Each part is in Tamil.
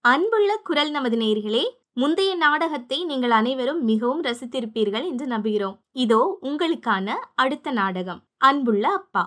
அன்புள்ள குரல் நமது நேயர்களே முந்தைய நாடகத்தை நீங்கள் அனைவரும் மிகவும் ரசித்திருப்பீர்கள் என்று நம்புகிறோம் இதோ உங்களுக்கான அடுத்த நாடகம் அன்புள்ள அப்பா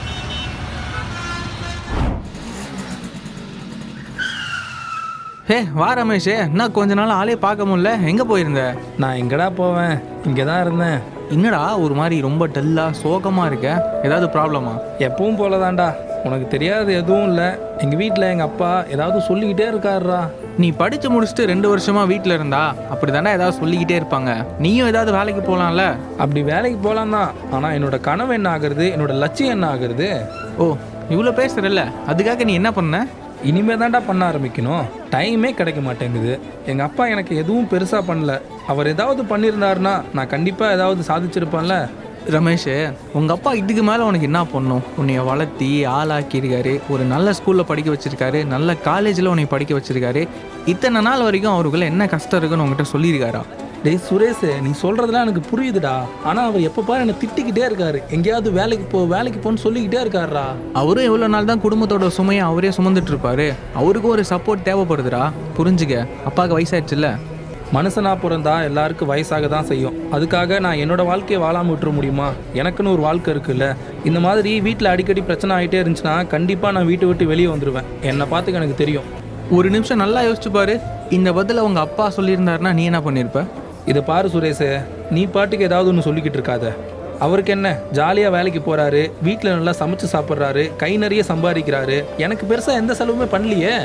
ஹே வா ரமேஷ் என்ன கொஞ்ச நாள் ஆளே பார்க்க முடியல எங்கே போயிருந்த நான் எங்கடா போவேன் இங்கே தான் இருந்தேன் என்னடா ஒரு மாதிரி ரொம்ப டல்லாக சோகமாக இருக்க ஏதாவது ப்ராப்ளமா எப்பவும் போல தான்டா உனக்கு தெரியாது எதுவும் இல்லை எங்கள் வீட்டில் எங்கள் அப்பா ஏதாவது சொல்லிக்கிட்டே இருக்காருடா நீ படித்து முடிச்சுட்டு ரெண்டு வருஷமா வீட்டில் இருந்தா அப்படி தானே ஏதாவது சொல்லிக்கிட்டே இருப்பாங்க நீயும் ஏதாவது வேலைக்கு போகலாம்ல அப்படி வேலைக்கு போகலாம் தான் ஆனால் என்னோட கனவு என்ன ஆகுறது என்னோட லட்சியம் என்ன ஆகுறது ஓ இவ்வளோ பேசுறல்ல அதுக்காக நீ என்ன பண்ண இனிமே தான்டா பண்ண ஆரம்பிக்கணும் டைமே கிடைக்க மாட்டேங்குது எங்கள் அப்பா எனக்கு எதுவும் பெருசாக பண்ணல அவர் ஏதாவது பண்ணியிருந்தாருன்னா நான் கண்டிப்பாக ஏதாவது சாதிச்சிருப்பேன்ல ரமேஷ் உங்கள் அப்பா இதுக்கு மேலே உனக்கு என்ன பண்ணும் உன்னைய வளர்த்தி ஆளாக்கியிருக்காரு ஒரு நல்ல ஸ்கூலில் படிக்க வச்சிருக்காரு நல்ல காலேஜில் உன்னை படிக்க வச்சிருக்காரு இத்தனை நாள் வரைக்கும் அவருக்குள்ள என்ன கஷ்டம் இருக்குன்னு உங்ககிட்ட சொல்லியிருக்காரா டேய் சுரேஷ் நீ சொல்கிறதெல்லாம் எனக்கு புரியுதுடா ஆனால் அவர் எப்போ பாரு என்னை திட்டிக்கிட்டே இருக்காரு எங்கேயாவது வேலைக்கு போ வேலைக்கு போன்னு சொல்லிக்கிட்டே இருக்காருடா அவரும் எவ்வளோ நாள் தான் குடும்பத்தோட சுமையை அவரே சுமந்துட்டு இருப்பாரு அவருக்கும் ஒரு சப்போர்ட் தேவைப்படுதுடா புரிஞ்சுக்க அப்பாவுக்கு வயசாயிடுச்சுல்ல மனுஷனா பிறந்தா எல்லாருக்கும் வயசாக தான் செய்யும் அதுக்காக நான் என்னோட வாழ்க்கையை வாழாம விட்டுற முடியுமா எனக்குன்னு ஒரு வாழ்க்கை இருக்குல்ல இந்த மாதிரி வீட்டில் அடிக்கடி பிரச்சனை ஆகிட்டே இருந்துச்சுன்னா கண்டிப்பாக நான் வீட்டை விட்டு வெளியே வந்துடுவேன் என்னை பார்த்துக்க எனக்கு தெரியும் ஒரு நிமிஷம் நல்லா யோசிச்சு பாரு இந்த பதில உங்க அப்பா சொல்லியிருந்தாருன்னா நீ என்ன பண்ணியிருப்ப இதை பாரு சுரேஷ் நீ பாட்டுக்கு ஏதாவது ஒன்று சொல்லிக்கிட்டு இருக்காத அவருக்கு என்ன ஜாலியாக வேலைக்கு போகிறாரு வீட்டில் நல்லா சமைச்சு சாப்பிட்றாரு கை நிறைய சம்பாதிக்கிறாரு எனக்கு பெருசாக எந்த செலவுமே பண்ணலையே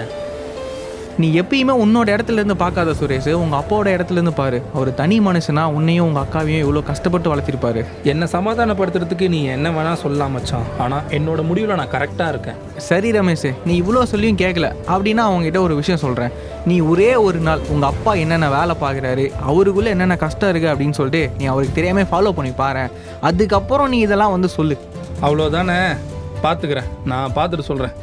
நீ எப்பயுமே உன்னோட இடத்துல இருந்து பார்க்காத சுரேஷ் உங்க அப்பாவோட இடத்துல இருந்து பாரு அவர் தனி மனுஷனா உன்னையும் உங்க அக்காவையும் இவ்வளோ கஷ்டப்பட்டு வளர்த்திருப்பாரு என்னை சமாதானப்படுத்துறதுக்கு நீ என்ன வேணால் சொல்லலாம் மச்சான் ஆனால் என்னோட முடிவில் நான் கரெக்டாக இருக்கேன் சரி ரமேஷ் நீ இவ்வளோ சொல்லியும் கேட்கல அப்படின்னா அவங்ககிட்ட ஒரு விஷயம் சொல்கிறேன் நீ ஒரே ஒரு நாள் உங்கள் அப்பா என்னென்ன வேலை பார்க்குறாரு அவருக்குள்ளே என்னென்ன கஷ்டம் இருக்குது அப்படின்னு சொல்லிட்டு நீ அவருக்கு தெரியாமல் ஃபாலோ பண்ணி பாரு அதுக்கப்புறம் நீ இதெல்லாம் வந்து சொல்லு அவ்வளோதானே பார்த்துக்கிறேன் நான் பார்த்துட்டு சொல்கிறேன்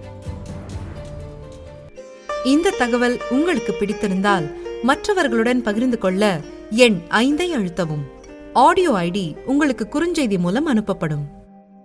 இந்த தகவல் உங்களுக்கு பிடித்திருந்தால் மற்றவர்களுடன் பகிர்ந்து கொள்ள எண் ஐந்தை அழுத்தவும் ஆடியோ ஐடி உங்களுக்கு குறுஞ்செய்தி மூலம் அனுப்பப்படும்